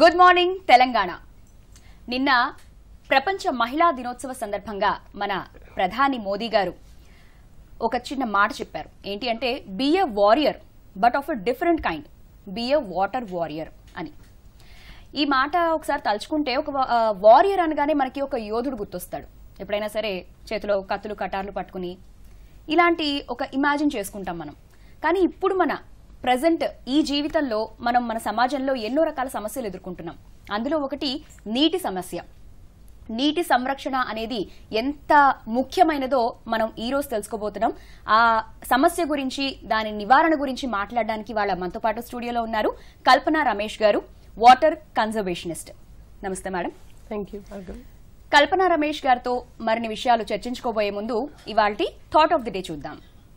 Good morning Telangana నిన్న ప్రపంచ మహిళా దినోత్సవ సందర్భంగా మన ప్రధాని మోదీ గారు ఒక చిన్న మాట చెప్పారు ఏంటి అంటే be a warrior but of a different kind be a water warrior అని ఈ మాట ఒకసారి తలుచుకుంటే ఒక వారియర్ అనగానే మనకి ఒక యోధుడు గుర్తొస్తాడు ఎప్పుడైనా సరే చేతిలో కత్తులు కటార్లు పట్టుకుని ఇలాంటి ఒక ఇమాజిన్ చేసుకుంటాం మనం కానీ ఇప్పుడు మన ప్రజెంట్ ఈ జీవితంలో మనం మన సమాజంలో ఎన్నో రకాల సమస్యలు ఎదుర్కొంటున్నాం అందులో ఒకటి నీటి సమస్య నీటి సంరక్షణ అనేది ఎంత ముఖ్యమైనదో మనం ఈ రోజు తెలుసుకోబోతున్నాం ఆ సమస్య గురించి దాని నివారణ గురించి మాట్లాడడానికి వాళ్ళ మనతో పాటు స్టూడియోలో ఉన్నారు కల్పన రమేష్ గారు వాటర్ కన్జర్వేషనిస్ట్ నమస్తే madam thank you Bhargavi Kalpana Ramesh గారితో మరిన్ని విషయాలు చర్చించుకోబోయే ముందు ఇవాల్టి థాట్ ఆఫ్ ది డే చూద్దాం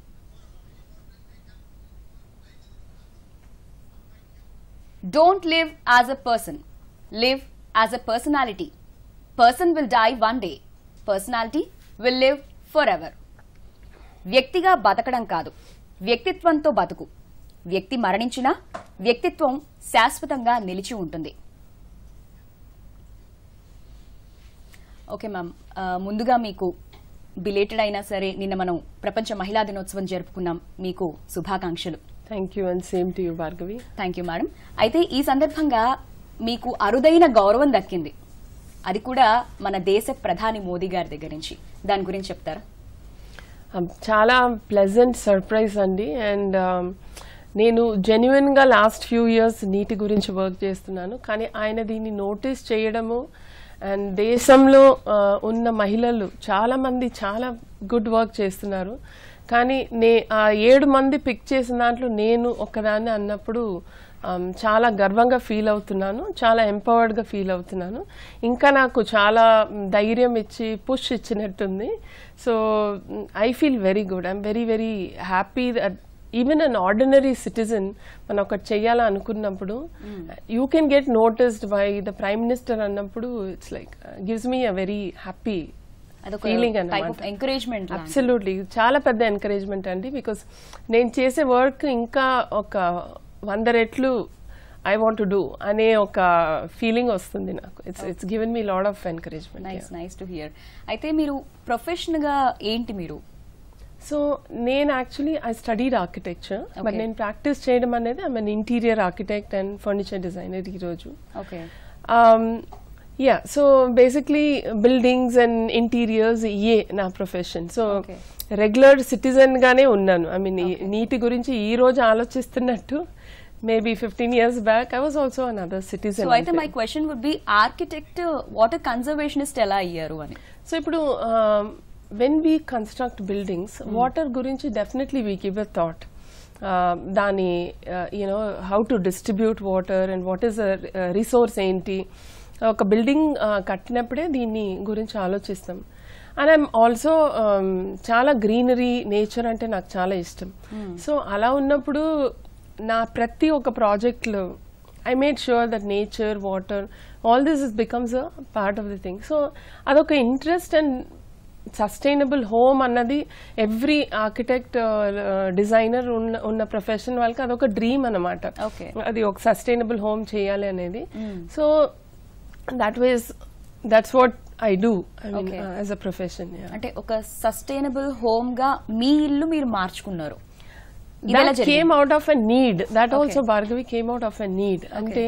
don't live as a person live as a personality person will die one day personality will live forever వ్యక్తిగా బతకడం కాదు వ్యక్తిత్వంతో బతుకు వ్యక్తి మరణించినా వ్యక్తిత్వం శాశ్వతంగా నిలిచి ఉంటుంది ఓకే మ్యామ్ ఆ, ముందుగా మీకు బిలేటెడ్ అయినా సరే నిన్న మనం ప్రపంచ మహిళా దినోత్సవం జరుపుకున్నాం మీకు శుభాకాంక్షలు thank you and same to you Bhargavi thank you madam అయితే ఈ సందర్భంగా మీకు అరుదైన గౌరవం దక్కింది అది కూడా మన దేశ ప్రధాని మోదీ గారి దగ్గర నుంచి దాని గురించి చెప్తారా Um, చాలా ప్లెజెంట్ సర్ప్రైజ్ అండి అండ్ నేను జెన్యున్గా లాస్ట్ ఫ్యూ ఇయర్స్ నీటి గురించి వర్క్ చేస్తున్నాను కానీ ఆయన దీన్ని నోటీస్ చేయడము అండ్ దేశంలో uh, ఉన్న మహిళలు చాలా మంది చాలా గుడ్ వర్క్ చేస్తున్నారు కానీ నే ఆ ఏడు మంది పిక్ చేసిన దాంట్లో నేను ఒకదాన్ని అన్నప్పుడు um, చాలా గర్వంగా ఫీల్ అవుతున్నాను చాలా ఎంపవర్డ్గా ఫీల్ అవుతున్నాను ఇంకా నాకు చాలా మ్, ధైర్యం ఇచ్చి పుష్ ఇచ్చినట్టుంది so I feel very good I'm very very happy that even an ordinary citizen మనం ఒకటి చెయ్యాలా అనుకున్నప్పుడు you can get noticed by the prime minister అన్నప్పుడు it's like gives me a very happy అదొక ఫీలింగ్ టైప్ అన్నమాట of encouragement absolutely చాలా పెద్ద encouragement అండి బికాస్ నేను చేసే వర్క్ ఇంకా ఒక వంద రెట్లు ఐ వాంట్ టు డూ అనే ఒక ఫీలింగ్ వస్తుంది నాకు it's it's given me lot of encouragement nice nice to hear అయితే మీరు ప్రొఫెషన్ గా ఏంటి మీరు సో నేను actually I studied architecture but Okay. నేను ప్రాక్టీస్ చేయడం అనేది I mean interior architect and furniture designer ఈరోజు okay yeah so basically buildings and interiors ఇయే నా profession so Okay. Regular citizen గానే ఉన్నాను ఐ మీన్ నీటి గురించి ఈ రోజు ఆలోచిస్తున్నట్టు maybe fifteen years back I was also another so citizen అయితే my question would be architect water conservationist ఎలా అయ్యారు అని సో ఇప్పుడు when we construct buildings water గురించి definitely we give a thought దాని you know how to distribute water and what is resource ఏంటి ఒక building కట్టినప్పుడే దీన్ని గురించి ఆలోచిస్తాం అండ్ ఐమ్ ఆల్సో చాలా గ్రీనరీ నేచర్ అంటే నాకు చాలా ఇష్టం సో అలా ఉన్నప్పుడు నా ప్రతి ఒక్క ప్రాజెక్ట్లో I made sure that nature water all this is becomes a part of the thing so అదొక ఇంట్రెస్ట్ అండ్ సస్టైనబుల్ హోమ్ అన్నది ఎవ్రీ ఆర్కిటెక్ట్ డిజైనర్ ఉన్న ఉన్న ప్రొఫెషన్ వాళ్ళకి అదొక డ్రీమ్ అన్నమాట Okay. అది ఒక సస్టైనబుల్ హోమ్ చేయాలి అనేది so that ways that's what I do I mean Okay. As a profession అంటే ఒక సస్టైనబుల్ హోమ్ గా మీ ఇల్లు మీరు మార్చుకున్నారు ఇది ఎలా that జరిగింది? came out of a need that Okay. also bhargavi came out of a need అంటే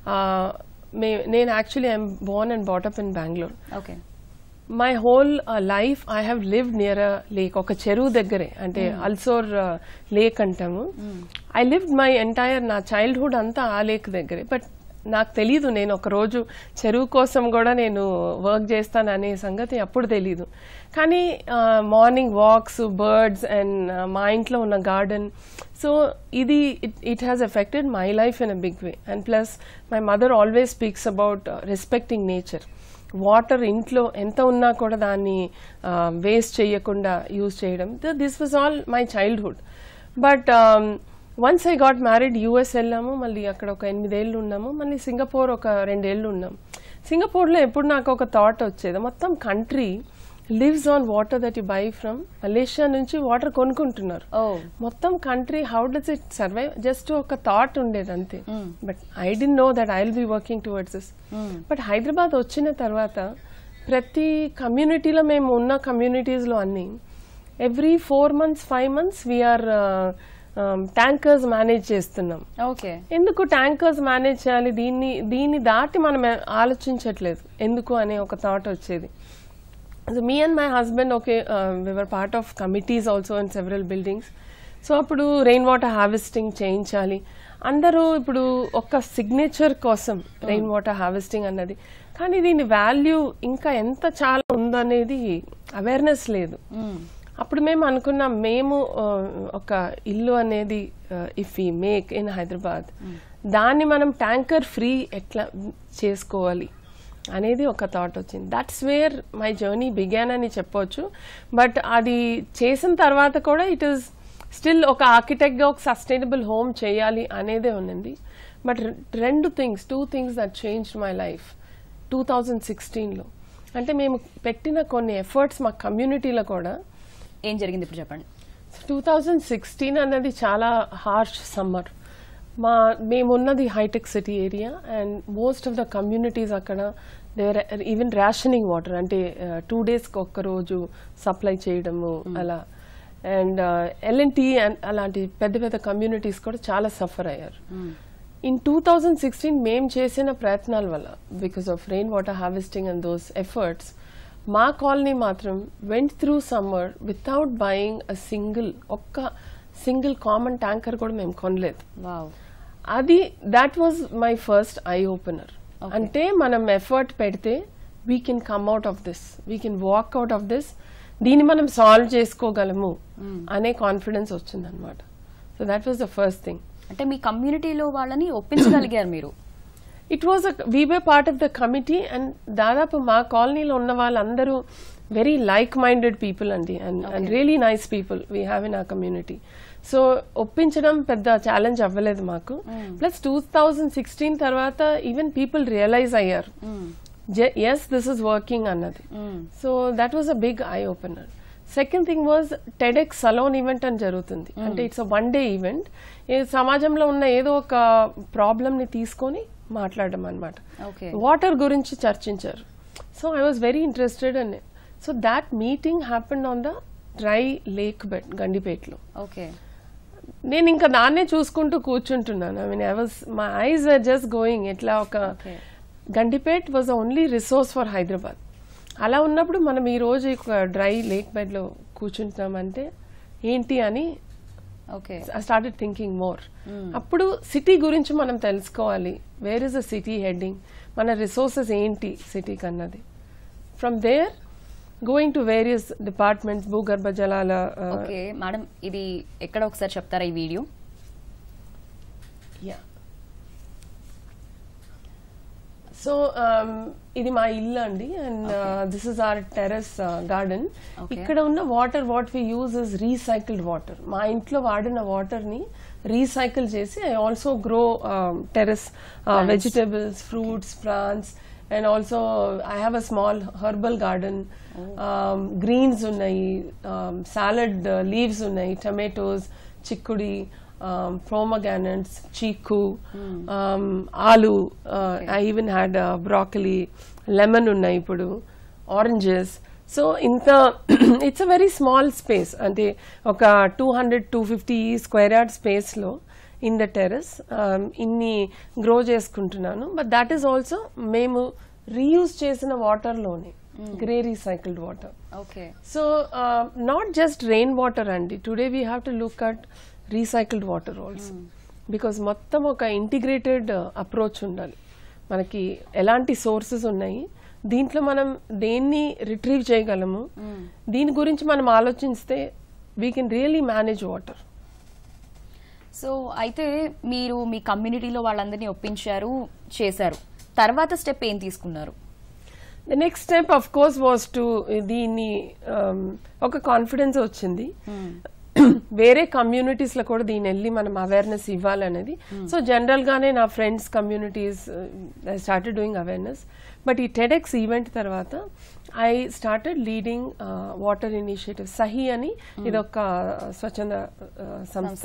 నేను actually I'm born and brought up in Bengaluru okay my whole life I have live near a lake ఒక చెరువు దగ్గరే అంటే Ulsoor lake అంటాము I live my entire నా childhood అంతా ఆ లేక్ దగ్గరే బట్ నాకు తెలీదు నేను ఒక రోజు చెరువు కోసం కూడా నేను వర్క్ చేస్తాను అనే సంగతి అప్పుడు తెలీదు కానీ మార్నింగ్ వాక్స్ బర్డ్స్ అండ్ మా ఇంట్లో ఉన్న గార్డెన్ సో ఇది it has affected my life in a big way and plus my mother always speaks about respecting nature water ఇంట్లో ఎంత ఉన్నా కూడా దాన్ని వేస్ట్ చేయకుండా యూజ్ చేయడం this was all my childhood but once I got married US వెళ్ళాము మళ్ళీ అక్కడ ఒక ఎనిమిదేళ్ళు ఉన్నాము మళ్ళీ సింగపూర్ ఒక రెండేళ్ళు ఉన్నాము సింగపూర్లో ఎప్పుడు నాకు ఒక థాట్ వచ్చేది మొత్తం country lives on water that you buy from Malaysia నుంచి వాటర్ కొనుక్కుంటున్నారు ఓ మొత్తం country how does it survive just ఒక థాట్ ఉండేది అంతే Mm. బట్ ఐ డి know that I will be working towards this Mm. But Hyderabad వచ్చిన తర్వాత ప్రతి కమ్యూనిటీలో మేము ఉన్న కమ్యూనిటీస్లో అన్ని every four months five months we are tankers manage చేస్తున్నాం ఓకే ఎందుకు ట్యాంకర్స్ మేనేజ్ చేయాలి దీన్ని దీన్ని దాటి మనం ఆలోచించట్లేదు ఎందుకు అనే ఒక థాట్ వచ్చేది so me and my husband okay we were part of committees also in several buildings so అప్పుడు రెయిన్ వాటర్ హార్వెస్టింగ్ చేయించాలి అందరూ ఇప్పుడు ఒక సిగ్నేచర్ కోసం రెయిన్ వాటర్ హార్వెస్టింగ్ అన్నది కానీ దీని వాల్యూ ఇంకా ఎంత చాలా ఉందనేది అవేర్నెస్ లేదు అప్పుడు మేము అనుకున్నాం మేము ఆ, ఒక ఇల్లు అనేది ఇఫ్ ఈ మేక్ ఇన్ హైదరాబాద్ దాన్ని మనం ట్యాంకర్ ఫ్రీ ఎట్లా చేసుకోవాలి అనేది ఒక థాట్ వచ్చింది that's where my journey began అని చెప్పొచ్చు బట్ అది చేసిన తర్వాత కూడా ఇట్ ఈస్ స్టిల్ ఒక ఆర్కిటెక్ట్గా ఒక సస్టైనబుల్ హోమ్ చేయాలి అనేదే ఉన్నది బట్ రెండు things two things that change my life two thousand సిక్స్టీన్లో అంటే మేము పెట్టిన కొన్ని ఎఫర్ట్స్ మా కమ్యూనిటీలో కూడా ఏం జరిగింది ఇప్పుడు చెప్పండి టూ థౌజండ్ సిక్స్టీన్ అన్నది చాలా హార్ష్ సమ్మర్ మా మేమున్నది హైటెక్ City area and most of the communities అక్కడ దేర్ ఈవెన్ రేషనింగ్ వాటర్ అంటే టూ డేస్కి ఒక్క రోజు సప్లై చేయడము అలా అండ్ ఎల్ఎన్టీ అండ్ అలాంటి పెద్ద పెద్ద కమ్యూనిటీస్ కూడా చాలా సఫర్ అయ్యారు ఇన్ టూ థౌజండ్ సిక్స్టీన్ మేము చేసిన ప్రయత్నాల వల్ల because of rain water harvesting and those efforts మా కాలనీ మాత్రం went through summer without buying a single ఒక్క సింగిల్ కామన్ ట్యాంకర్ కూడా మేము కొనలేదు వావ్ అది that was my first eye opener Okay. అంటే మనం ఎఫర్ట్ పెడితే we can come out of this we can walk out of this దీన్ని మనం సాల్వ్ చేసుకోగలము అనే కాన్ఫిడెన్స్ వచ్చిందనమాట so that was the first thing అంటే మీ కమ్యూనిటీలో వాళ్ళని ఒప్పించగలిగారు మీరు it was we were part of the committee and దాదాపు మా కాలనీలో ఉన్న వాళ్ళందరూ వెరీ లైక్ మైండెడ్ పీపుల్ అండి and and really nice people we have in a community so ఒప్పించడం పెద్ద ఛాలెంజ్ అవ్వలేదు మాకు ప్లస్ టూ థౌజండ్ సిక్స్టీన్ తర్వాత ఈవెన్ పీపుల్ రియలైజ్ అయ్యారు ఎస్ దిస్ ఇస్ వర్కింగ్ అన్నది so that was a big eye opener second thing was TEDx salon event అని జరుగుతుంది అంటే it's a one day event సమాజంలో ఉన్న ఏదో ఒక ప్రాబ్లమ్ ని తీసుకొని మాట్లాడడం అనమాట ఓకే వాటర్ గురించి చర్చించారు so I was very interested and so that meeting happened on the dry lake bed గండిపేటలో ఓకే నేను ఇంకా దాన్నే చూసుకుంటూ కూర్చుంటున్నాను I mean I was my eyes are just going ఎట్లా ఒక Okay. Gandipet was only resource for Hyderabad అలా ఉన్నప్పుడు మనం ఈ రోజు ఒక డ్రై లేక్ బెడ్లో కూర్చుంటున్నామంటే ఏంటి అని okay I started thinking more అప్పుడు సిటీ గురించి మనం తెలుసుకోవాలి where is a city heading మన రిసోర్సెస్ ఏంటి సిటీకి అన్నది from there going to various departments భూగర్భ జలాల uh, ఓకే మేడం ఇది ఎక్కడ ఒకసారి చెప్తారా ఈ వీడియో యా సో ఇది మా ఇల్లు అండి and this is our terrace garden Okay. ఇక్కడ ఉన్న water what we use is recycled water మా ఇంట్లో వాడిన వాటర్ ని రీసైకిల్ చేసి I also grow terrace vegetables fruits plants and also I have a small herbal garden greens ఉన్నాయి salad leaves ఉన్నాయి tomatoes చిక్కుడి ప్రోమగానట్స్ చీకు ఆలు I even had broccoli lemon ఉన్నాయి ఇప్పుడు ఆరెంజెస్ సో ఇంత it's a very small space అంటే ఒక two hundred two fifty square yard స్పేస్లో ఇన్ ద టెరెస్ ఇన్ని గ్రో చేసుకుంటున్నాను బట్ దాట్ ఈస్ ఆల్సో మేము రీయూజ్ చేసిన వాటర్లోనే grey recycled water okay so not just rain water అండి today we have to look at recycled water also because మొత్తం ఒక integrated approach ఉండాలి మనకి ఎలాంటి సోర్సెస్ ఉన్నాయి దీంట్లో మనం దేన్ని రిట్రీవ్ చేయగలము దీని గురించి మనం ఆలోచిస్తే we can really manage water so అయితే మీరు మీ కమ్యూనిటీలో వాళ్ళందరినీ ఒప్పించారు చేశారు తర్వాత స్టెప్ ఏం తీసుకున్నారు the next step of course was to దీన్ని um, ఒక కాన్ఫిడెన్స్ వచ్చింది వేరే కమ్యూనిటీస్ లో కూడా దీని వెళ్ళి మనం అవేర్నెస్ ఇవ్వాలనేది సో జనరల్ గానే నా friends communities I started doing awareness but ఈ టెడెక్స్ ఈవెంట్ తర్వాత I started leading water initiative SAHE అని ఇది ఒక స్వచ్ఛంద uh, సంస్థ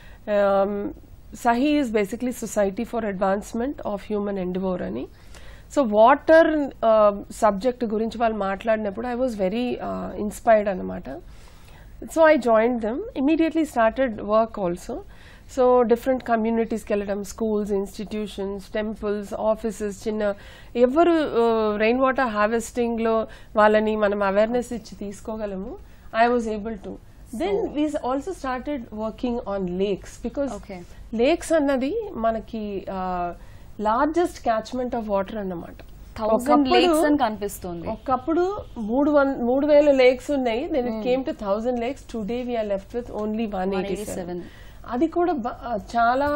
SAHE is basically society for advancement of human endeavour అని సో వాటర్ సబ్జెక్ట్ గురించి వాళ్ళు మాట్లాడినప్పుడు ఐ వాజ్ వెరీ ఇన్స్పైర్డ్ అనమాట so I join them immediately started work also so different కమ్యూనిటీస్కి వెళ్ళడం స్కూల్స్ ఇన్స్టిట్యూషన్స్ టెంపుల్స్ ఆఫీసెస్ చిన్న ఎవరు రెయిన్ వాటర్ హార్వెస్టింగ్లో వాళ్ళని మనం అవేర్నెస్ ఇచ్చి తీసుకోగలము I was able to then we also started working on lakes because Okay. Lakes అన్నది మనకి లార్జెస్ట్ క్యాచ్మెంట్ ఆఫ్ వాటర్ అన్నమాట థౌసండ్ ఒకప్పుడు- లేక్స్ అని కనిపిస్తుంది ఒకప్పుడు మూడు వన్ మూడు వేల లేక్స్ ఉన్నాయి then it came to thousand lakes today we are left with only one eighty 187. అది కూడా బ- చాలా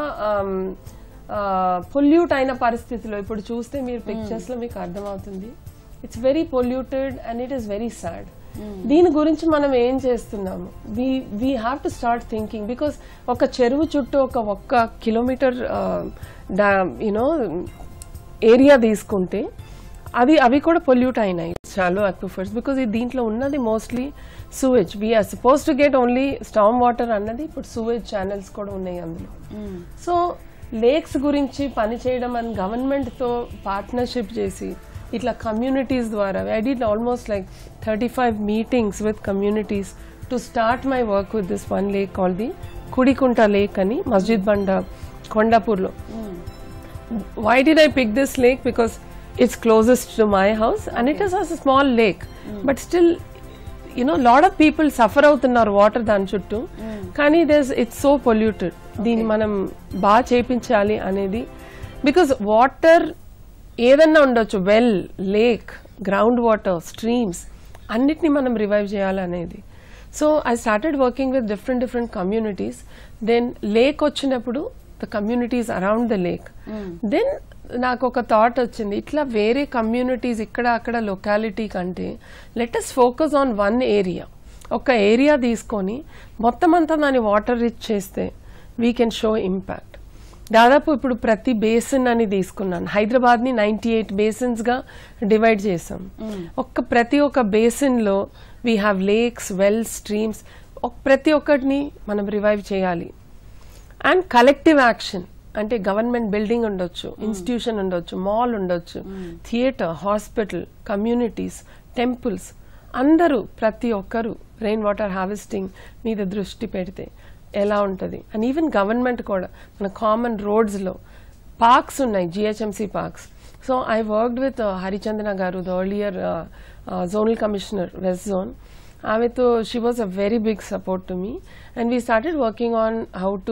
పొల్యూట్ అయిన పరిస్థితిలో ఇప్పుడు చూస్తే మీరు పిక్చర్స్ లో మీకు అర్థమవుతుంది it's very polluted and it is very sad దీని గురించి మనం ఏం చేస్తున్నాము we we have to start thinking because ఒక చెరువు చుట్టూ ఒక ఒక్క కిలోమీటర్ యునో ఏరియా తీసుకుంటే అది అవి కూడా పొల్యూట్ అయినాయి చాలా అక్విఫర్స్ బికాజ్ దీంట్లో ఉన్నది mostly sewage we are supposed to get only storm water అన్నది ఇప్పుడు సూవేజ్ ఛానల్స్ కూడా ఉన్నాయి అందులో సో లేక్స్ గురించి పని చేయడం అని గవర్నమెంట్ తో పార్ట్నర్షిప్ చేసి ఇట్లా కమ్యూనిటీస్ ద్వారా I did almost like thirty five meetings with communities to start my work with this one lake call the Kudikunta lake అని మస్జిద్ బండ కొండాపూర్లో why did I pick this lake? Because it's closest to my house and it is a small lake. But still, you know, lot of people suffer అవుతున్నారు water దాని చుట్టూ కానీ there's it's so polluted దీన్ని మనం బాగా చేపించాలి అనేది because water ఏదన్నా ఉండొచ్చు well lake ground water streams అన్నిటిని మనం రివైవ్ చేయాలనేది so I started working with different different communities then lake వచ్చినప్పుడు the communities around the lake then నాకు ఒక థాట్ వచ్చింది ఇట్లా వేరే కమ్యూనిటీస్ ఇక్కడ అక్కడ లొకాలిటీ కంటే let's focus on one area ఒక ఏరియా తీసుకొని మొత్తం అంతా దాన్ని వాటర్ రిచ్ చేస్తే వీ కెన్ షో ఇంపాక్ట్ దాదాపు ఇప్పుడు ప్రతి బేసిన్ అని తీసుకున్నాను హైదరాబాద్ ని నైన్టీ ఎయిట్ బేసిన్స్ గా డివైడ్ చేసాం ఒక్క ప్రతి ఒక్క బేసిన్ లో we have lakes well streams ప్రతి ఒక్కటిని మనం రివైవ్ చేయాలి అండ్ కలెక్టివ్ యాక్షన్ అంటే గవర్నమెంట్ బిల్డింగ్ ఉండొచ్చు ఇన్స్టిట్యూషన్ ఉండొచ్చు మాల్ ఉండొచ్చు థియేటర్ హాస్పిటల్ కమ్యూనిటీస్ టెంపుల్స్ అందరూ ప్రతి ఒక్కరు రెయిన్ వాటర్ హార్వెస్టింగ్ మీద దృష్టి పెడితే ఎలా ఉంటుంది అండ్ ఈవెన్ గవర్నమెంట్ కూడా మన కామన్ రోడ్స్లో పార్క్స్ ఉన్నాయి GHMC parks so I worked with Harichandana గారు the earlier zonal commissioner west zone ఆమెతో she was a very big support to me and we started working on how to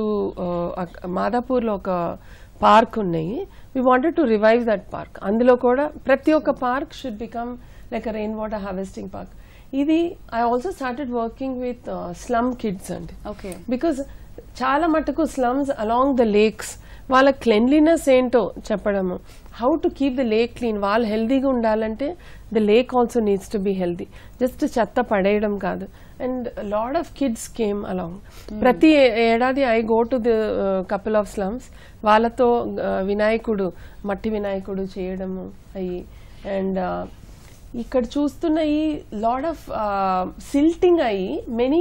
మాదాపూర్లో ఒక park ఉన్నాయి we wanted to revive that park అందులో కూడా ప్రతి ఒక్క park should become like a rain water harvesting park ఇది I also started working with slum kids అండి okay because చాలా మటుకు స్లమ్స్ అలాంగ్ ద లేక్స్ వాళ్ళ క్లెన్లీనెస్ ఏంటో చెప్పడము how to keep the lake clean వాళ్ళు హెల్దీగా ఉండాలంటే the lake also needs to be healthy just చెత్త పడేయడం కాదు and lot of kids came along ప్రతి ఏ- ఏడాది I go to the couple of slums వాళ్ళతో uh, వినాయకుడు మట్టి వినాయకుడు చేయడము అయ్యి అండ్ ఇక్కడ చూస్తున్న ఈ లాడ్ ఆఫ్ సిల్టింగ్ అయ్యి మెనీ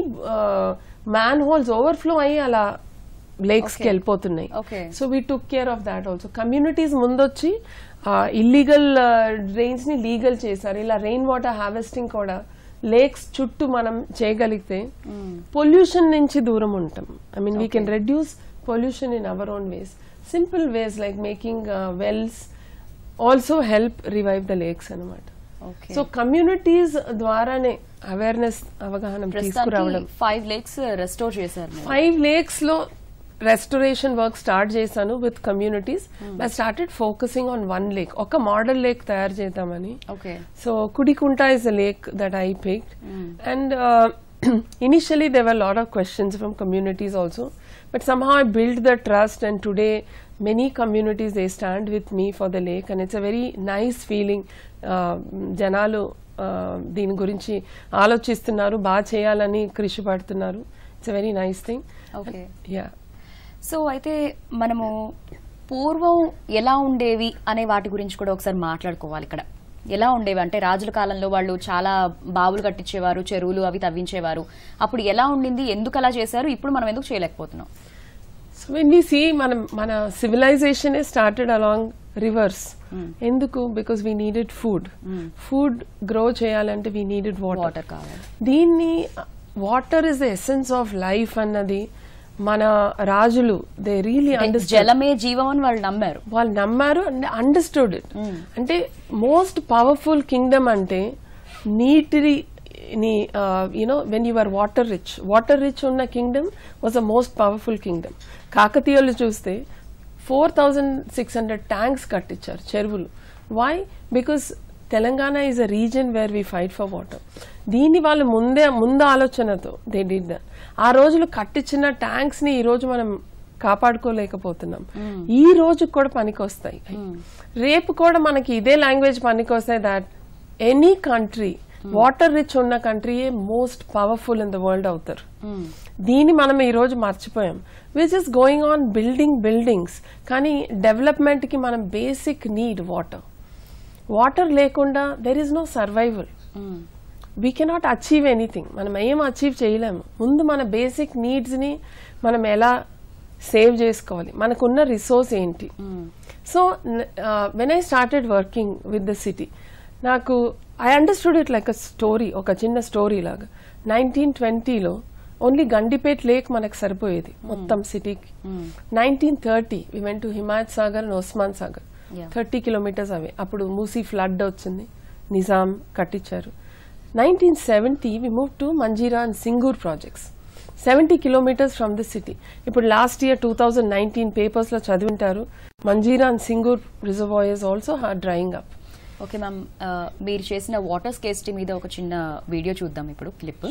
మ్యాన్ హోల్స్ ఓవర్ఫ్లో అయ్యి అలా లేక్స్ కి Okay. వెళ్ళిపోతున్నాయి Okay. So we took care of that also communities ముందొచ్చి ఇల్లీగల్ డ్రైన్స్ ని లీగల్ చేశారు ఇలా రెయిన్ వాటర్ హార్వెస్టింగ్ కూడా లేక్స్ చుట్టూ మనం చేయగలిగితే పొల్యూషన్ నుంచి దూరం ఉంటాం I mean we can reduce pollution in our own ways simple ways like making wells also help revive the lakes అనమాట ఓకే సో కమ్యూనిటీస్ ద్వారానే అవేర్నెస్ అవగాహన తీసుకురావడం ప్రస్తుతానికి ఫైవ్ లేక్స్ రెస్టోర్ చేశారు మీరు. ఫైవ్ లేక్స్ లో రెస్టోరేషన్ వర్క్ స్టార్ట్ చేశాను with communities I started focusing on one lake ఒక మోడల్ లేక్ తయారు చేద్దామని okay so Kudikunta is a lake that I picked and initially there were a lot of questions from communities also but somehow i built the trust and today many communities they stand with me for the lake and it's a very nice feeling uh, జనాలు uh, దీని గురించి ఆలోచిస్తున్నారు బాగా చేయాలని కృషి పడుతున్నారు it's very nice thing okay yeah so అయితే మనము పూర్వం ఎలా ఉండేవి అనే వాటి గురించి కూడా ఒకసారి మాట్లాడుకోవాలి ఇక్కడ ఎలా ఉండేవి అంటే రాజుల కాలంలో వాళ్ళు చాలా బావులు కట్టించేవారు చెరువులు అవి తవ్వించేవారు అప్పుడు ఎలా ఉండింది ఎందుకు అలా చేశారు ఇప్పుడు మనం ఎందుకు చేయలేకపోతున్నాం సో వెన్ వి సీ మనం మన సివిలైజేషన్ స్టార్టెడ్ అలాంగ్ రివర్స్ ఎందుకు because we needed food food grow చేయాలంటే వీ నీడెడ్ వాటర్ వాటర్ కావాలి దీన్ని water is the essence of life అన్నది మన రాజులు దే రియలీ అండర్స్టాండ్ జలమే జీవం అని వాళ్ళు నమ్మారు వాళ్ళు నమ్మారు అండ్ అండర్స్టూడ్ ఇట్ అంటే మోస్ట్ పవర్ఫుల్ కింగ్డమ్ అంటే నీటి you know when you're water rich water rich ఉన్న kingdom was the most powerful kingdom కాకతీయులు చూస్తే four thousand six hundred tanks కట్టించారు చెరువులు why because Telangana is a region where we fight for water దీన్ని వాళ్ళు ముందే ముందు ఆలోచనతో దే డిడ్ దట్ ఆ రోజులు కట్టించిన ట్యాంక్స్ ని ఈ రోజు మనం కాపాడుకోలేకపోతున్నాం ఈ రోజు కూడా పనికొస్తాయి రేపు కూడా మనకి ఇదే లాంగ్వేజ్ పనికొస్తాయి that any country water rich ఉన్న కంట్రీయే most powerful in the world అవుతారు దీన్ని మనం ఈ రోజు మర్చిపోయాం which is going on building buildings కానీ డెవలప్మెంట్ కి మనం బేసిక్ నీడ్ వాటర్ వాటర్ లేకుండా there is no survival we cannot achieve anything మనం ఏం అచీవ్ చేయలేము ముందు మన బేసిక్ నీడ్స్ని మనం ఎలా సేవ్ చేసుకోవాలి మనకున్న రిసోర్స్ ఏంటి so when I started working with the city నాకు I understood it like a story ఒక చిన్న స్టోరీ లాగా నైన్టీన్ ట్వంటీలో ఓన్లీ గండిపేట్ లేక్ మనకు సరిపోయేది మొత్తం సిటీకి nineteen thirty we went to Himayat Sagar and Osman Sagar Yeah. Thirty kilometres away అప్పుడు మూసీ ఫ్లడ్ వచ్చింది నిజాం కట్టించారు nineteen seventy we move to Manjira and Singur projects seventy kilometres from the city ఇప్పుడు last year two thousand nineteen పేపర్స్లో చదివింటారు Manjira and Singur reservoirs also are drying up okay ma'am ఆ, మీరు చేసిన water స్కేస్టీ మీద ఒక చిన్న వీడియో చూద్దాం ఇప్పుడు clip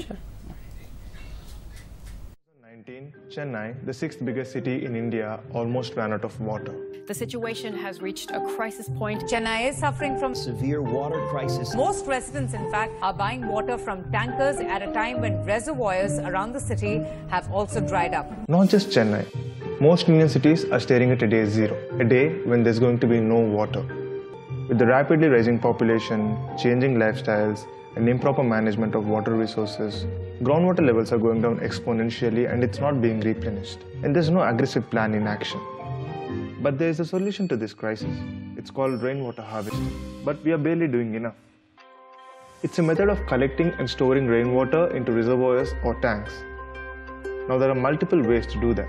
19, Chennai, the sixth biggest city in India, almost ran out of water. The situation has reached a crisis point. Chennai is suffering from severe water crisis. most residents, in fact, are buying water from tankers at a time when reservoirs around the city have also dried up. Not just Chennai. Most Indian cities are staring at a day zero, a day when there's going to be no water. With the rapidly rising population, changing lifestyles, and improper management of water resources, groundwater levels are going down exponentially and it's not being replenished. And there's no aggressive plan in action. But there is a solution to this crisis. It's called rainwater harvesting. But we are barely doing enough. It's a method of collecting and storing rainwater into reservoirs or tanks. Now, there are multiple ways to do that.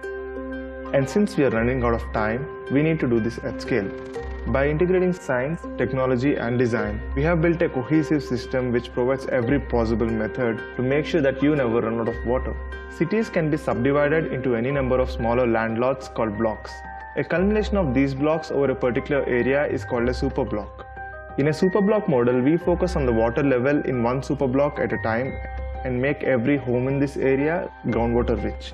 And since we are running out of time, we need to do this at scale. By integrating science, technology, and design, we have built a cohesive system which provides every possible method to make sure that you never run out of water. Cities can be subdivided into any number of smaller land lots called blocks. A culmination of these blocks over a particular area is called a superblock. In a superblock model, we focus on the water level in one superblock at a time and make every home in this area groundwater rich.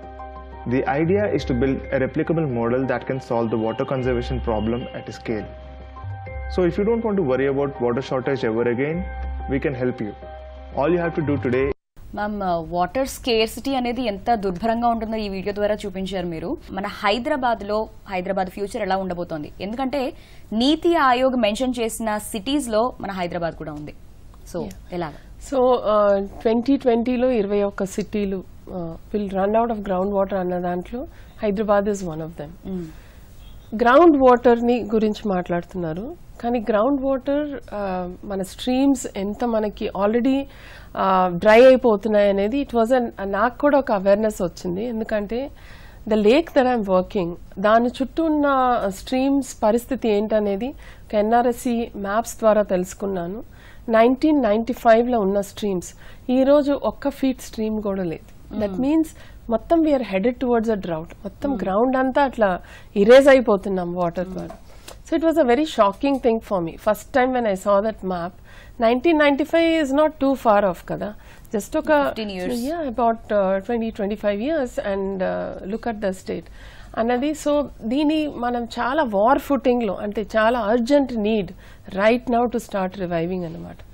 The idea is to build a replicable model that can solve the water conservation problem at a scale. So, if you don't want to worry about water shortage ever again, we can help you. All you have to do today ma'am water scarcity అనేది ఎంత దుర్భరంగా ఉంటుందో ఈ video ద్వారా చూపించారు మీరు మన హైదరాబాద్ లో హైదరాబాద్ ఫ్యూచర్ ఎలా ఉండబోతోంది ఎందుకంటే నీతి ఆయోగ్ మెన్షన్ చేసిన సిటీస్ లో మన హైదరాబాద్ కూడా ఉంది సో ఎలాగా సో ట్వంటీ ట్వంటీలో ఇరవై ఒక్క సిటీలు will run out of ground water అన్న దాంట్లో Hyderabad is one of them ground వాటర్ని గురించి మాట్లాడుతున్నారు కానీ గ్రౌండ్ వాటర్ మన స్ట్రీమ్స్ ఎంత మనకి ఆల్రెడీ డ్రై అయిపోతున్నాయి అనేది ఇట్ వాజ్ నాకు కూడా ఒక అవేర్నెస్ వచ్చింది ఎందుకంటే the lake there I'm working దాని చుట్టూ ఉన్న స్ట్రీమ్స్ పరిస్థితి ఏంటనేది ఒక ఎన్ఆర్ఎస్సి మ్యాప్స్ ద్వారా తెలుసుకున్నాను నైన్టీన్ నైన్టీ ఫైవ్లో ఉన్న స్ట్రీమ్స్ ఈరోజు ఒక్క ఫీట్ స్ట్రీమ్ కూడా లేదు దట్ మీన్స్ మొత్తం we're headed towards a drought మొత్తం గ్రౌండ్ అంతా అట్లా ఇరేజ్ అయిపోతున్నాం వాటర్ ద్వారా so it was a very shocking thing for me first time when I saw that map nineteen ninety five is not too far off కదా just ఒక 15 years. yeah about uh, 20 25 years and uh, look at the state అన్నది so దీని మనం చాలా war ఫుటింగ్లో అంటే చాలా urgent need right now to start reviving అనమాట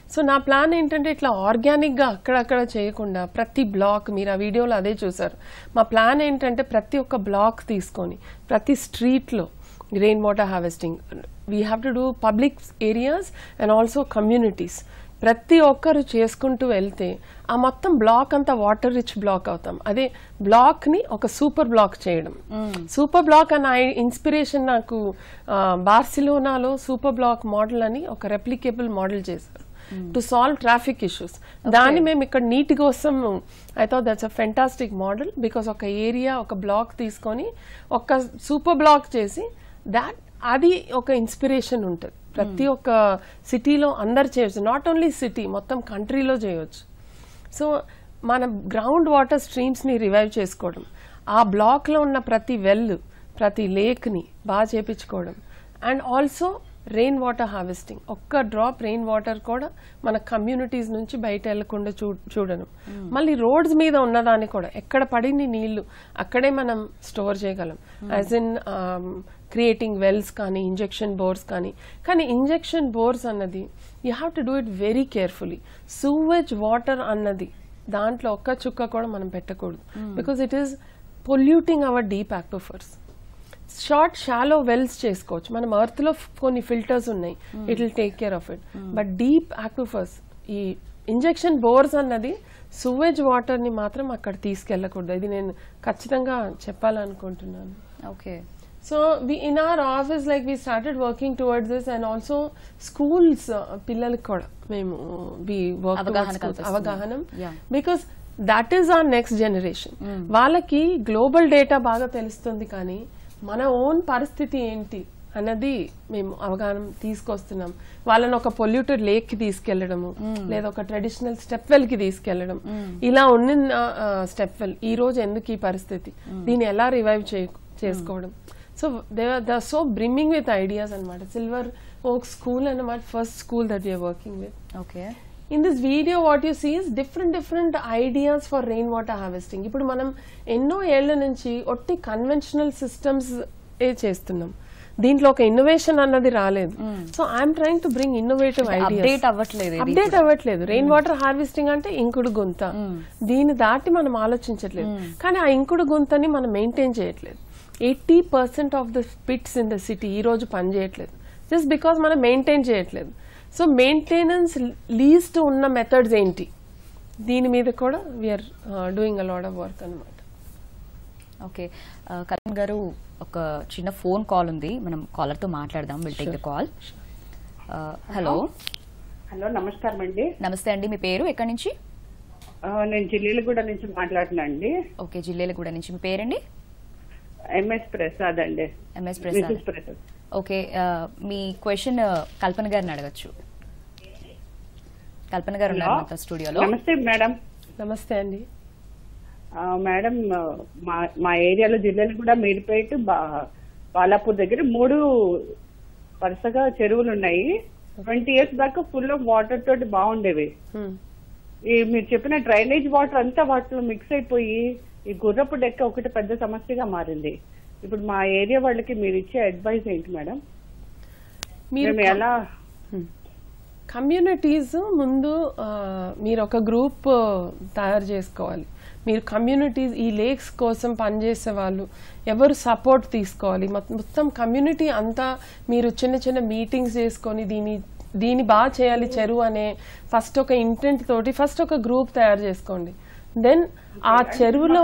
సో నా ప్లాన్ ఏంటంటే ఇట్లా ఆర్గానిక్గా అక్కడక్కడ చేయకుండా ప్రతి బ్లాక్ మీరు ఆ వీడియోలో అదే చూసారు మా ప్లాన్ ఏంటంటే ప్రతి ఒక్క బ్లాక్ తీసుకొని ప్రతి స్ట్రీట్లో rain water harvesting we have to do public areas and also communities ప్రతి ఒక్కరు చేసుకుంటూ వెళ్తే ఆ మొత్తం బ్లాక్ అంతా వాటర్ రిచ్ బ్లాక్ అవుతాం అదే బ్లాక్ ని ఒక సూపర్ బ్లాక్ చేయడం సూపర్ బ్లాక్ అన్న ఇన్స్పిరేషన్ నాకు ఆ, బార్సిలోనాలో సూపర్ బ్లాక్ మోడల్ అని ఒక రెప్లికేబుల్ మోడల్ చేశారు టు సాల్వ్ ట్రాఫిక్ ఇష్యూస్ దాన్ని మేము ఇక్కడ నీటి కోసం I thought that's a fantastic model because ఒక ఏరియా ఒక బ్లాక్ తీసుకొని ఒక సూపర్ బ్లాక్ చేసి దాట్ అది ఒక ఇన్స్పిరేషన్ ఉంటుంది ప్రతి ఒక్క సిటీలో అందరు చేయొచ్చు నాట్ ఓన్లీ సిటీ మొత్తం కంట్రీలో చేయొచ్చు సో మన గ్రౌండ్ వాటర్ స్ట్రీమ్స్ని రివైవ్ చేసుకోవడం ఆ బ్లాక్లో ఉన్న ప్రతి వెల్ ప్రతి లేక్ని బాగా చేపించుకోవడం and also rain water harvesting ఒక్క డ్రాప్ రెయిన్ వాటర్ కూడా మన కమ్యూనిటీస్ నుంచి బయట వెళ్లకుండా చూ చూడను మళ్ళీ రోడ్స్ మీద ఉన్నదాన్ని కూడా ఎక్కడ పడిన నీళ్లు అక్కడే మనం స్టోర్ చేయగలం యాజ్ ఇన్ క్రియేటింగ్ వెల్స్ కానీ ఇంజెక్షన్ బోర్స్ కానీ కానీ ఇంజెక్షన్ బోర్స్ అన్నది you have to do it very carefully sewage water అన్నది దాంట్లో ఒక్క చుక్క కూడా మనం పెట్టకూడదు because it is polluting our deep aquifers short shallow wells చేసుకోవచ్చు మనం ఎర్త్ లో కొన్ని ఫిల్టర్స్ ఉన్నాయి it will take care of it but deep aquifers ఈ ఇంజెక్షన్ బోర్స్ అన్నది సువేజ్ వాటర్ ని మాత్రం అక్కడ తీసుకెళ్ళకూడదు ఇది నేను ఖచ్చితంగా చెప్పాలనుకుంటున్నాను okay so we in our office like we started working towards this and also schools పిల్లలకి కూడా మేము వి వర్క్ అవగాహన కల్పిస్తున్నాం. అవగాహన Yeah. Because that is our next generation వాళ్ళకి గ్లోబల్ డేటా బాగా తెలుస్తుంది కానీ మన ఓన్ పరిస్థితి ఏంటి అన్నది మేము అవగాహన తీసుకొస్తున్నాం వాళ్ళని ఒక పొల్యూటెడ్ లేక్ కి తీసుకెళ్లడము లేదా ఒక ట్రెడిషనల్ స్టెప్ వెల్ కి తీసుకెళ్లడం ఇలా ఉన్న స్టెప్ వెల్ ఈ రోజు ఎందుకు ఈ పరిస్థితి దీన్ని ఎలా రివైవ్ చేసుకోవడం so they they are so brimming with ideas అనమాట సిల్వర్ ఓక్ స్కూల్ అన్నమాట first school that we're working with okay in this video what you see is different different ideas for rain water harvesting ఇప్పుడు మనం ఎన్నో ఏళ్ల నుంచి ఒట్టి conventional systems ఏ చేస్తున్నాం దీంట్లో ఒక ఇన్నోవేషన్ అన్నది రాలేదు so I'm trying to bring innovative ideas update అవ్వట్లేదు ఇది అప్డేట్ అవ్వట్లేదు రెయిన్ వాటర్ హార్వెస్టింగ్ అంటే ఇంకుడు గుంత దీన్ని దాటి మనం ఆలోచించట్లేదు కానీ ఆ ఇంకుడు గుంతని మనం మెయింటైన్ చేయట్లేదు eighty percent of the pits in the city ఈ రోజు పని చేయట్లేదు జస్ట్ బికాస్ మనం మెయింటైన్ చేయట్లేదు సో మెయింటెనెన్స్ లీస్ట్ ఉన్న మెథడ్స్ ఏంటి దీని మీద కూడా we're doing a lot of work అనమాట ఓకే కళ్యాణ్ గారు ఒక చిన్న ఫోన్ కాల్ ఉంది మనం కాలర్ తో మాట్లాడదాం will take the call hello hello నమస్కారం అండి నమస్తే అండి మీ పేరు ఎక్కడి నుంచి ఆ, నేను జిల్లీలగూడ నుంచి మాట్లాడుతున్నా అండి ఓకే జిల్లేలగూడ నుంచి మీ పేరండి ఎంఎస్ ప్రసాద్ అండి MS Prasad Mrs Prasad okay ఆ, మీ క్వశ్చన్ కల్పన గారిని అడగచ్చు కల్పన గారు ఉన్నారు హలో. మనతో స్టూడియోలో నమస్తే మేడం నమస్తే అండి ఆ, మేడం ఆ, మా మా ఏరియాలో జిల్లాలగూడ మీర్పేట బా- బాలాపూర్ దగ్గర మూడు వరుసగా చెరువులు ఉన్నాయి ట్వంటీ ఇయర్స్ దాకా ఫుల్ ఆఫ్ వాటర్ తోటి బాగుండేవి Hmm. ఈ మీరు చెప్పిన డ్రైనేజ్ వాటర్ అంతా వాటిలో మిక్స్ అయిపోయి ఈ గుర్రపు డెక్క ఒకటి పెద్ద సమస్యగా మారింది ఇప్పుడు మా ఏరియా వాళ్ళకి మీరు ఇచ్చే అడ్వైస్ ఏంటి మేడం మీరు మేము ఎలా కమ్యూనిటీస్ ముందు ఆ, మీరు ఒక గ్రూప్ తయారు చేసుకోవాలి మీరు కమ్యూనిటీస్ ఈ లేక్స్ కోసం పనిచేసే వాళ్ళు ఎవరు సపోర్ట్ తీసుకోవాలి మొత్తం- మొత్తం కమ్యూనిటీ అంతా మీరు చిన్న చిన్న మీటింగ్స్ చేసుకొని దీని దీన్ని బాగా చేయాలి చెరువు అనే ఫస్ట్ ఒక ఇంటెంట్ తోటి ఫస్ట్ ఒక గ్రూప్ తయారు చేసుకోండి దెన్ ఆ చెరువులో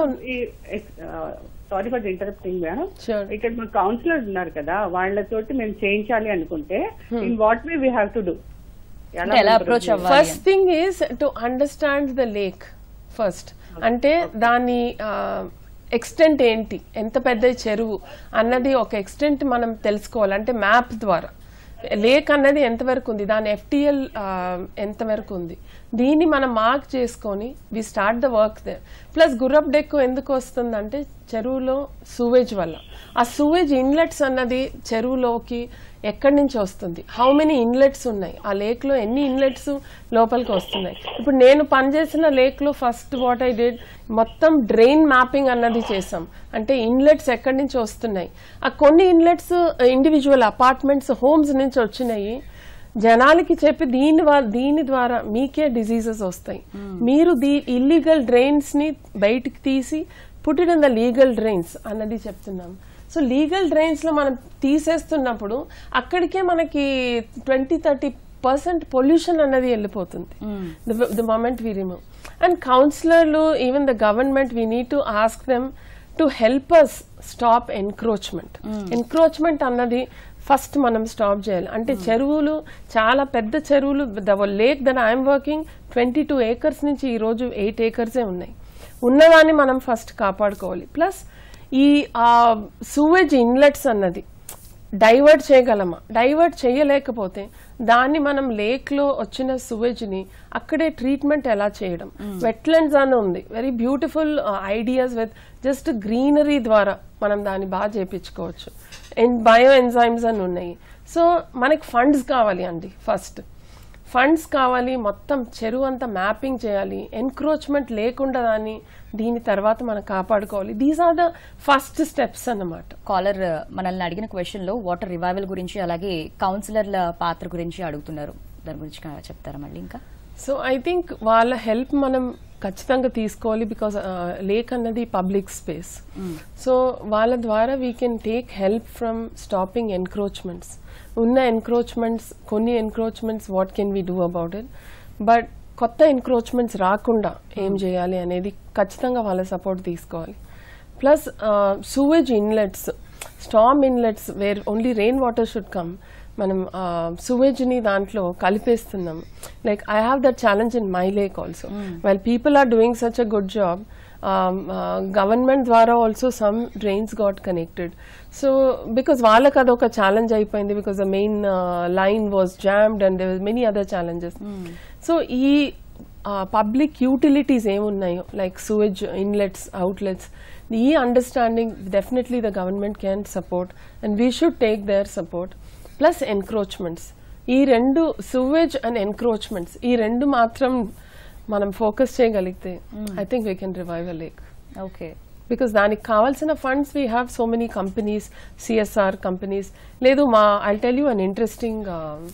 sorry for interrupting madam Sure. ఇక్కడ మా కౌన్సిలర్ ఉన్నారు కదా వాళ్ళతోటి మేము చేయించాలి అనుకుంటే in what way we have to do అంటే ఎలా అప్రోచ్ అవ్వాలి first thing is to understand the lake first అంటే దాని ఎక్స్టెంట్ ఏంటి ఎంత పెద్ద చెరువు అన్నది ఒక ఎక్స్టెంట్ మనం తెలుసుకోవాలి అంటే మ్యాప్ ద్వారా లేక్ అన్నది ఎంతవరకు ఉంది దాని ఎఫ్టిఎల్ ఎంతవరకు ఉంది దీన్ని మనం మార్క్ చేసుకొని we start the work they plus గుర్రప్ డెక్ ఎందుకు వస్తుందంటే చెరువులో సూవేజ్ వల్ల ఆ సూవేజ్ ఇన్లెట్స్ అన్నది చెరువులోకి ఎక్కడి నుంచి వస్తుంది హౌ మెనీ ఇన్లెట్స్ ఉన్నాయి ఆ లేక్ లో ఎన్ని ఇన్లెట్స్ లోపలికి వస్తున్నాయి ఇప్పుడు నేను పనిచేసిన లేక్ లో ఫస్ట్ వాట్ ఐ డెడ్ మొత్తం డ్రైన్ మ్యాపింగ్ అన్నది చేసాం అంటే ఇన్లెట్స్ ఎక్కడి నుంచి వస్తున్నాయి ఆ కొన్ని ఇన్లెట్స్ ఇండివిజువల్ అపార్ట్మెంట్స్ హోమ్స్ నుంచి వచ్చినాయి జనాలకి చెప్పి దీని వా- దీని ద్వారా మీకే డిసీజెస్ వస్తాయి మీరు దీ ఇల్లీగల్ డ్రైన్స్ ని బయటికి తీసి put it in the legal drains అన్నది చెప్తున్నాం సో లీగల్ డ్రైన్స్ లో మనం తీసేస్తున్నప్పుడు అక్కడికే మనకి ట్వంటీ థర్టీ పర్సెంట్ పొల్యూషన్ అన్నది వెళ్ళిపోతుంది the moment we remove and కౌన్సిలర్లు even the government we need to ask them to help us stop encroachment encroachment అన్నది ఫస్ట్ మనం స్టాప్ చేయాలి అంటే చెరువులు చాలా పెద్ద చెరువులు the lake that I'm working twenty two acres నుంచి ఈ రోజు ఎయిట్ ఏకర్సే ఉన్నాయి ఉన్నదాన్ని మనం ఫస్ట్ కాపాడుకోవాలి ప్లస్ ఈ సూవేజ్ ఇన్లెట్స్ అన్నది డైవర్ట్ చేయగలమా డైవర్ట్ చేయలేకపోతే దాన్ని మనం లేక్ లో వచ్చిన sewage ని అక్కడే ట్రీట్మెంట్ ఎలా చేయడం వెట్లాండ్స్ అని ఉంది very beautiful ideas with just greenery ద్వారా మనం దాన్ని బాగా చేపించుకోవచ్చు అండ్ బయో ఎంజైమ్స్ అని ఉన్నాయి సో మనకి ఫండ్స్ కావాలి అండి ఫస్ట్ ఫండ్స్ కావాలి మొత్తం చెరువు అంతా మ్యాపింగ్ చేయాలి ఎన్క్రోచ్మెంట్ లేకుండా దాన్ని దీని తర్వాత మనం కాపాడుకోవాలి these are the first steps అన్నమాట కాలర్ మనల్ని అడిగిన క్వశ్చన్ లో వాటర్ రివైవల్ గురించి అలాగే కౌన్సిలర్ల పాత్ర గురించి అడుగుతున్నారు దాని గురించి కా- చెప్తారా మళ్ళీ ఇంకా సో ఐ థింక్ వాళ్ళ హెల్ప్ మనం ఖచ్చితంగా తీసుకోవాలి బికాస్ లేక్ అన్నది పబ్లిక్ స్పేస్ సో వాళ్ళ ద్వారా we can take help from stopping encroachments ఉన్న ఎన్క్రోచ్మెంట్స్ కొన్ని encroachments what can we do about it but కొత్త ఎన్క్రోచ్మెంట్స్ రాకుండా ఏం చేయాలి అనేది ఖచ్చితంగా వాళ్ళ సపోర్ట్ తీసుకోవాలి plus sewage inlets storm inlets where only rain water should come మనం sewage ని దాంట్లో కలిపేస్తున్నాం like I have that challenge in my lake also well people are doing such a good job government ద్వారా also some drains got connected so because వాళ్ళకి అదొక challenge అయిపోయింది because the main line was jammed and there many other challenges so ఈ public utilities ఏమున్నాయో like sewage inlets outlets ఈ understanding definitely the government can support and we should take their support plus encroachments ఈ రెండు sewage and encroachments ఈ రెండు మాత్రం మనం focus చేయగలిగితే I think we can revive a lake okay because దానికి కావాల్సిన funds we have so many companies CSR companies లేదు మా I tell you an interesting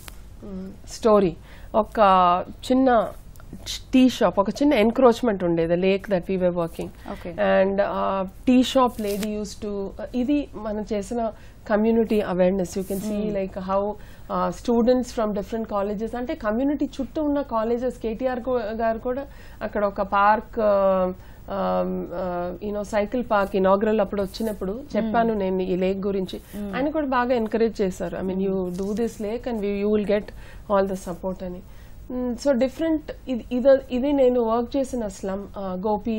story ఒక చిన్న టీ షాప్ ఒక చిన్న ఎన్క్రోచ్మెంట్ ఉండేది lake that we were working Okay. And tea shop lady used to ఇది మనం చేసిన community awareness you can see like how students from different colleges అంటే community చుట్టూ ఉన్న కాలేజెస్ కేటీఆర్ గారు కూడా అక్కడ ఒక park you know cycle park inaugural అప్పుడు వచ్చినప్పుడు చెప్పాను నేను ఈ లేక్ గురించి ఆయన కూడా బాగా ఎంకరేజ్ చేశారు I mean you do this lake and you will get all the support అని సో డిఫరెంట్ ఇది ఇద- ఇది నేను వర్క్ చేసిన స్లమ్ గోపి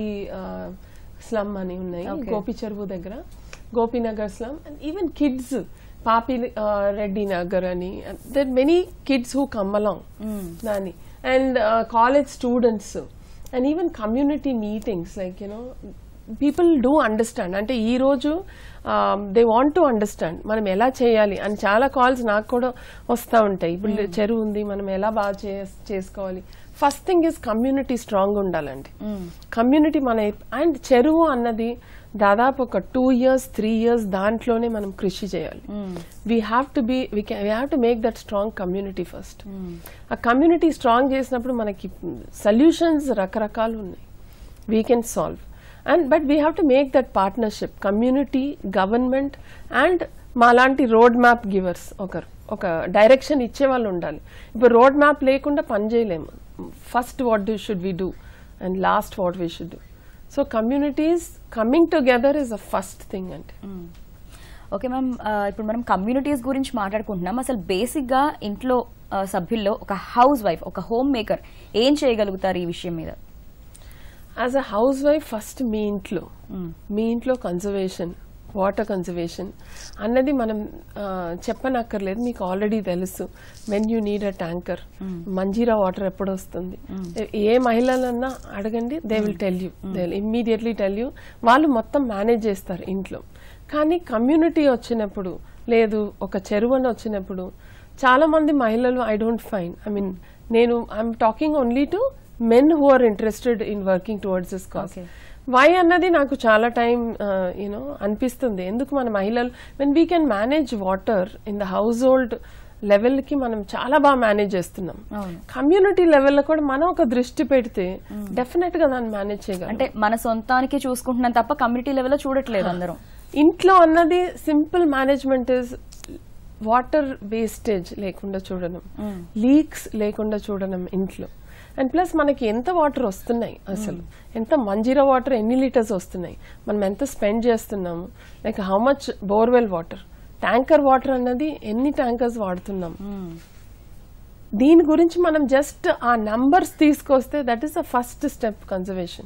స్లమ్ అని ఉన్నాయి గోపి చెరువు దగ్గర Gopinagar slum and even kids Papi Reddy Nagar అని there many kids who come along దాన్ని and college students and even community meetings like you know people do understand అంటే ఈ రోజు దే వాంట్ టు అండర్స్టాండ్ మనం ఎలా చేయాలి అని చాలా కాల్స్ నాకు కూడా వస్తూ ఉంటాయి ఇప్పుడు చెరువు ఉంది మనం ఎలా బాగా చే- చేసుకోవాలి first thing is community strong ఉండాలండి కమ్యూనిటీ మన అండ్ చెరువు అన్నది దాదాపు ఒక టూ ఇయర్స్ త్రీ ఇయర్స్ దాంట్లోనే మనం కృషి చేయాలి we have to be we we have to make that strong community first ఆ కమ్యూనిటీ స్ట్రాంగ్ చేసినప్పుడు మనకి సొల్యూషన్స్ రకరకాలు ఉన్నాయి we can solve and but we have to make that partnership community government and మాలాంటి రోడ్ మ్యాప్ గివర్స్ ఒకరు ఒక direction ఇచ్చే వాళ్ళు ఉండాలి ఇప్పుడు రోడ్ మ్యాప్ లేకుండా పని చేయలేము first what do should we do and last what we should do so communities coming together is a first thing అంటే ఓకే మ్యామ్ ఆ, ఇప్పుడు మనం కమ్యూనిటీస్ గురించి మాట్లాడుకుంటున్నాం అసలు బేసిక్ గా ఇంట్లో ఆ, సభ్యుల్లో ఒక హౌస్ వైఫ్ ఒక హోమ్ మేకర్ ఏం చేయగలుగుతారు ఈ విషయం మీద as a house wife first మీ ఇంట్లో మీ ఇంట్లో కన్జర్వేషన్ వాటర్ కన్జర్వేషన్ అన్నది మనం ఆ, చెప్పనక్కర్లేదు మీకు ఆల్రెడీ తెలుసు when you need a tanker Manjira water ఎప్పుడు వస్తుంది ఏ- ఏ మహిళలన్నా అడగండి they will tell you they will immediately tell you వాళ్ళు మొత్తం మేనేజ్ చేస్తారు ఇంట్లో కానీ కమ్యూనిటీ వచ్చినప్పుడు లేదు ఒక చెరువు అని వచ్చినప్పుడు చాలా మంది మహిళలు I don't fine I mean నేను I'm talking only to men who are interested in working towards this cause why అన్నది నాకు చాలా టైం యూనో అనిపిస్తుంది ఎందుకు మన మహిళలు when we can manage water in the house hold లెవెల్కి మనం చాలా బాగా మేనేజ్ చేస్తున్నాం అవును. కమ్యూనిటీ లెవెల్లో కూడా మనం ఒక దృష్టి పెడితే డెఫినెట్ గా దాన్ని మేనేజ్ చేయగలం అంటే మన సొంతానికి చూసుకుంటున్నాం తప్ప కమ్యూనిటీ లెవెల్లో చూడట్లేదు అందరం ఇంట్లో అన్నది simple management is water wastage లేకుండా చూడడం లీక్స్ లేకుండా చూడడం ఇంట్లో అండ్ ప్లస్ మనకి ఎంత వాటర్ వస్తున్నాయి అసలు ఎంత మంజీరా వాటర్ ఎన్ని లీటర్స్ వస్తున్నాయి మనం ఎంత స్పెండ్ చేస్తున్నాము like how much borewell water tanker water అన్నది ఎన్ని ట్యాంకర్స్ వాడుతున్నాం దీని గురించి మనం జస్ట్ ఆ నంబర్స్ తీసుకొస్తే that is the first step conservation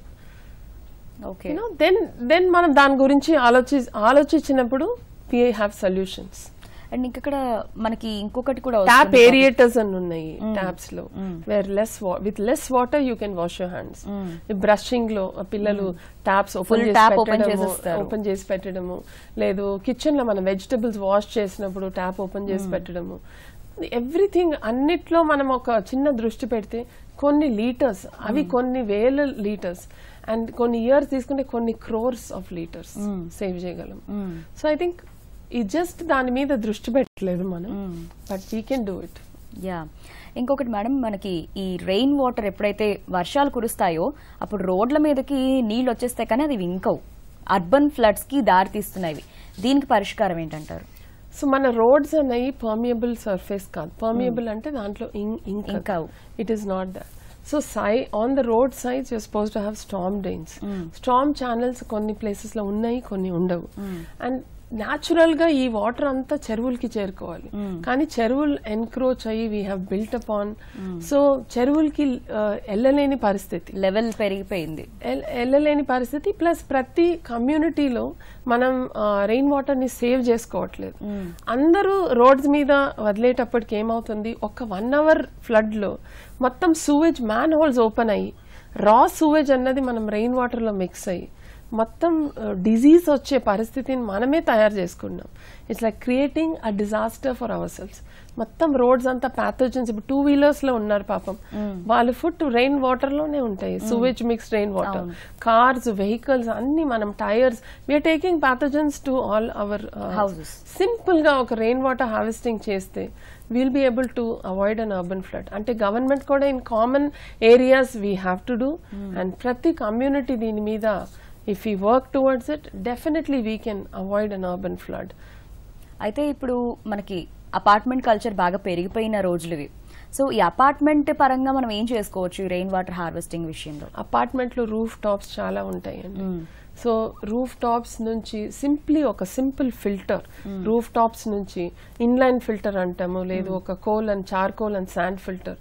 okay you know then then మనం దాని గురించి ఆలోచి ఆలోచించినప్పుడు వి హ్యావ్ సొల్యూషన్స్ అండ్ ఇంకక్కడ మనకి ఇంకొకటి కూడా ట్యాప్ వస్తుంది. ఏరియేటర్స్ అని ఉన్నాయి ట్యాప్స్ లో where less with less water you can wash your hands brushing లో ఆ పిల్లలు ట్యాప్స్ ఓపెన్ Full చేసి tap open పెట్టడము చేసేస్తారు. ఓపెన్ చేసి పెట్టడము లేదు కిచెన్ లో మనం వెజిటబుల్స్ వాష్ చేసినప్పుడు ట్యాప్ ఓపెన్ చేసి పెట్టడము ఎవ్రీథింగ్ అన్నిట్లో మనం ఒక చిన్న దృష్టి పెడితే కొన్ని లీటర్స్ అవి కొన్ని వేల లీటర్స్ అండ్ కొన్ని ఇయర్స్ తీసుకుంటే కొన్ని క్రోర్స్ ఆఫ్ లీటర్స్ సేవ్ చేయగలం సో ఐ థింక్ ఈ జస్ట్ దాని మీద దృష్టి పెట్టలేదు మనం but we can do it yeah ఇంకొకటి మేడం మనకి ఈ రెయిన్ వాటర్ ఎప్పుడైతే వర్షాలు కురుస్తాయో అప్పుడు రోడ్ల మీదకి నీళ్ళు వచ్చేస్తాయి కానీ అది ఇంకవు అర్బన్ ఫ్లడ్స్ కి దారి తీస్తున్నాయి ఇవి. దీనికి పరిష్కారం ఏంటంటారు సో మన రోడ్స్ అనేవి పర్మియబుల్ సర్ఫేస్ కాదు పర్మియబుల్ అంటే దాంట్లో ఇంకా ఇంకవు. It is not that so సై on the road sides you're supposed to have storm drains storm channels కొన్ని ప్లేసెస్ లో ఉన్నాయి కొన్ని ఉండవు అండ్ న్యాచురల్ గా ఈ వాటర్ అంతా చెరువులకి చేరుకోవాలి కానీ చెరువులు ఎన్క్రోచ్ అయ్యి we have built up on so చెరువులకి ఆ, వెళ్ళలేని పరిస్థితి లెవెల్ పెరిగిపోయింది ఎల్- వెళ్ళలేని పరిస్థితి ప్లస్ ప్రతి కమ్యూనిటీలో మనం రెయిన్ వాటర్ ని సేవ్ చేసుకోవట్లేదు అందరూ రోడ్స్ మీద వదిలేటప్పటికి ఏమవుతుంది ఒక వన్ అవర్ ఫ్లడ్ లో మొత్తం సూవేజ్ మ్యాన్ హోల్స్ ఓపెన్ అయ్యి రా సూవేజ్ అన్నది మనం రెయిన్ వాటర్ లో మిక్స్ అయ్యి మొత్తం డిజీజ్ వచ్చే పరిస్థితిని మనమే తయారు చేసుకున్నాం it's like creating a disaster for our selves మొత్తం రోడ్స్ అంతా ప్యాథోజన్స్ ఇప్పుడు టూ వీలర్స్ లో ఉన్నారు పాపం వాళ్ళ ఫుట్ రెయిన్ వాటర్ లోనే ఉంటాయి sewage mix rain water cars vehicles అన్ని మనం tyres we're taking pathogens to all our Houses. Simple గా ఒక రెయిన్ వాటర్ హార్వెస్టింగ్ చేస్తే will be able to avoid an urban flood అంటే గవర్నమెంట్ కూడా in common areas we have to do and ప్రతి community దీని మీద if you work towards it definitely we can avoid an urban flood అయితే ఇప్పుడు మనకి apartment culture బాగా పెరిగిపోయిన రోజులు ఇవి సో ఈ అపార్ట్మెంట్ పరంగా మనం ఏం చేసుకోవచ్చు ఈ రెయిన్ వాటర్ హార్వెస్టింగ్ విషయంలో అపార్ట్మెంట్లో రూఫ్ టాప్స్ చాలా ఉంటాయండి సో రూఫ్ టాప్స్ నుంచి సింప్లీ ఒక సింపుల్ ఫిల్టర్ రూఫ్ టాప్స్ నుంచి ఇన్లైన్ ఫిల్టర్ అంటాము లేదు ఒక coal and charcoal and sand filter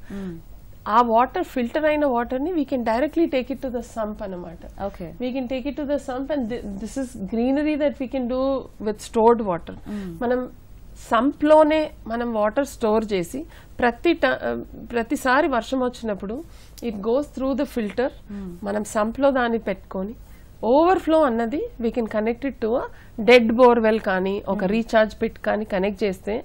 ఆ వాటర్ ఫిల్టర్ అయిన వాటర్ ని we can directly take it to the sump అనమాట okay we can take it to the sump and this is greenery that we can do with stored water మనం sump లోనే మనం water store చేసి ప్రతి ట- ప్రతిసారి వర్షం వచ్చినప్పుడు it goes through the filter మనం సంప్ లో దాన్ని పెట్టుకొని ఓవర్ఫ్లో అన్నది we can connect it to dead borewell కానీ ఒక రీఛార్జ్ పిట్ కానీ కనెక్ట్ చేస్తే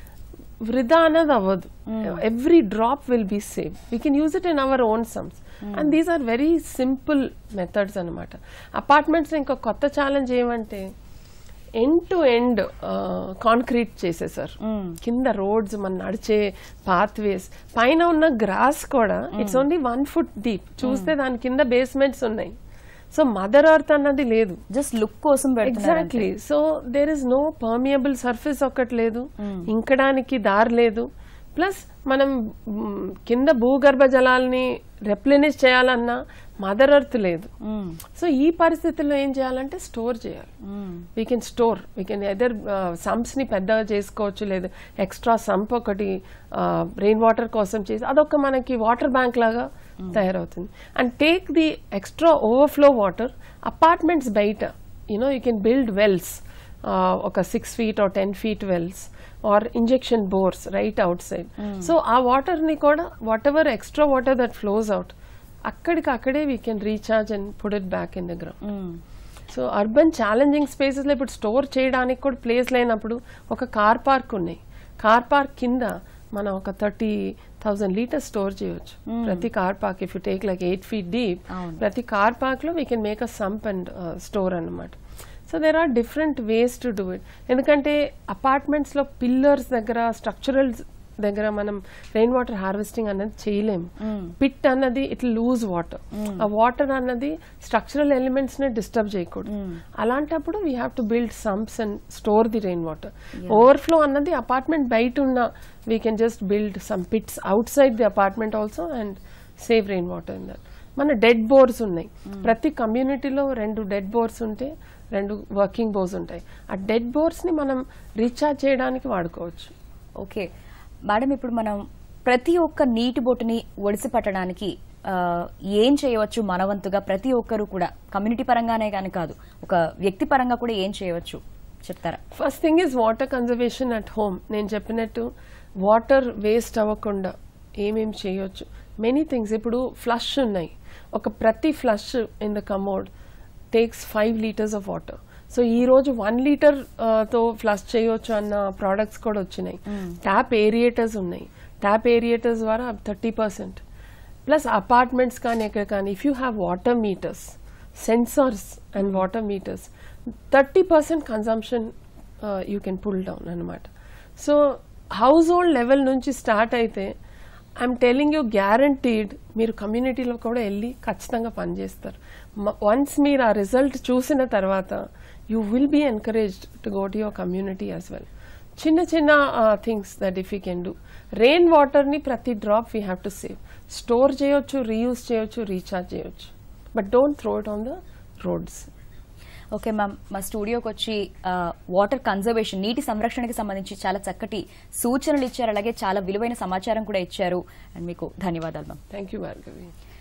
వృధా అన్నది అవ్వదు every drop will be save we can use it in our own sumps and these are very simple methods అనమాట అపార్ట్మెంట్స్ ఇంకా కొత్త ఛాలెంజ్ ఏమంటే ఎండ్ టు ఎండ్ కాంక్రీట్ చేసేసారు కింద రోడ్స్ మన నడిచే పాత్వేస్ పైన ఉన్న గ్రాస్ కూడా it's only one foot deep చూస్తే దాని కింద బేస్మెంట్స్ ఉన్నాయి సో మదర్ అర్త్ అన్నది లేదు జస్ట్ లుక్ కోసం పెడుతున్నారు అంతే. Exactly so there is no permeable surface ఒకటి లేదు ఇంకడానికి దారి లేదు ప్లస్ మనం మ్, కింద భూగర్భ జలాల్ని రెప్లెనిష్ చేయాలన్నా మదర్ అర్త్ లేదు సో ఈ పరిస్థితుల్లో ఏం చేయాలంటే స్టోర్ చేయాలి we can store we can either sumps ని పెద్దగా చేసుకోవచ్చు లేదు ఎక్స్ట్రా సంప్ ఒకటి రెయిన్ వాటర్ కోసం చేసి అదొక మనకి వాటర్ బ్యాంక్ లాగా తయారవుతుంది and take the extra overflow water apartments బయట you know you can build wells ఒక six feet or ten feet wells or injection bores right outside so ఆ వాటర్ ని కూడా whatever extra water that flows out అక్కడికి అక్కడే we can recharge and put it back in the ground so urban challenging spaces లో ఇప్పుడు store చేయడానికి కూడా place లేనప్పుడు ఒక కార్ పార్క్ ఉన్నాయి కార్ పార్క్ కింద మనం ఒక థర్టీ థౌసండ్ లీటర్స్ స్టోర్ చేయొచ్చు ప్రతి car park if you take like eight feet deep అవును. ప్రతి కార్ పార్క్ లో we can make a sump and store అన్నమాట so there are different ways to do it ఎందుకంటే అపార్ట్మెంట్స్ లో pillars దగ్గర structural దగ్గర మనం రెయిన్ వాటర్ హార్వెస్టింగ్ అన్నది చేయలేము పిట్ అన్నది ఇట్ లూజ్ వాటర్ ఆ వాటర్ అన్నది స్ట్రక్చరల్ ఎలిమెంట్స్ ని డిస్టర్బ్ చేయకూడదు అలాంటప్పుడు we have to build sumps and store the rain water overflow అన్నది అపార్ట్మెంట్ బయట ఉన్న we can just build some pits outside the apartment also and save rain water in that మన dead bores ఉన్నాయి ప్రతి కమ్యూనిటీలో రెండు dead bores ఉంటే రెండు వర్కింగ్ బోర్స్ ఉంటాయి ఆ డెడ్ బోర్స్ ని మనం రీఛార్జ్ చేయడానికి వాడుకోవచ్చు ఓకే మేడం ఇప్పుడు మనం ప్రతి ఒక్క నీటి బొట్టుని ఒడిసి పట్టడానికి ఆ, ఏం చేయవచ్చు మనవంతుగా ప్రతి ఒక్కరు కూడా కమ్యూనిటీ పరంగానే కానీ కాదు ఒక వ్యక్తి పరంగా కూడా ఏం చేయవచ్చు చెప్తారా first thing is water conservation at home నేను చెప్పినట్టు వాటర్ వేస్ట్ అవ్వకుండా ఏమేం చేయొచ్చు మెనీ థింగ్స్ ఇప్పుడు ఫ్లష్ ఉన్నాయి ఒక ప్రతి flush in the commode takes five litres of water so ఈ రోజు వన్ లీటర్ తో ఫ్లష్ చేయొచ్చు అన్న ప్రోడక్ట్స్ కూడా వచ్చినాయి ట్యాప్ ఏరియేటర్స్ ఉన్నాయి ట్యాప్ ఏరియేటర్స్ ద్వారా థర్టీ పర్సెంట్ ప్లస్ అపార్ట్మెంట్స్ కానీ ఎక్కడ కానీ if you have water meters sensors and water meters thirty percent consumption you can pull down అనమాట సో హౌస్ హోల్డ్ లెవెల్ నుంచి స్టార్ట్ అయితే ఐఎమ్ టెలింగ్ యూ గ్యారంటీడ్ మీరు కమ్యూనిటీలో కూడా వెళ్ళి ఖచ్చితంగా పనిచేస్తారు వన్స్ మీరు ఆ రిజల్ట్ చూసిన తర్వాత you will be encouraged to go to your community as well చిన్న చిన్న things that if you can do rain వాటర్ని ప్రతి drop we have to save store చేయొచ్చు రీయూజ్ చేయొచ్చు రీఛార్జ్ చేయొచ్చు but don't throw it on the roads okay ma'am మా స్టూడియోకి వచ్చి ఆ, వాటర్ కన్జర్వేషన్ నీటి సంరక్షణకి సంబంధించి చాలా చక్కటి సూచనలు ఇచ్చారు అలాగే చాలా విలువైన సమాచారం కూడా ఇచ్చారు అండ్ మీకు ధన్యవాదాలు మ్యామ్ థ్యాంక్ యూ భార్గవి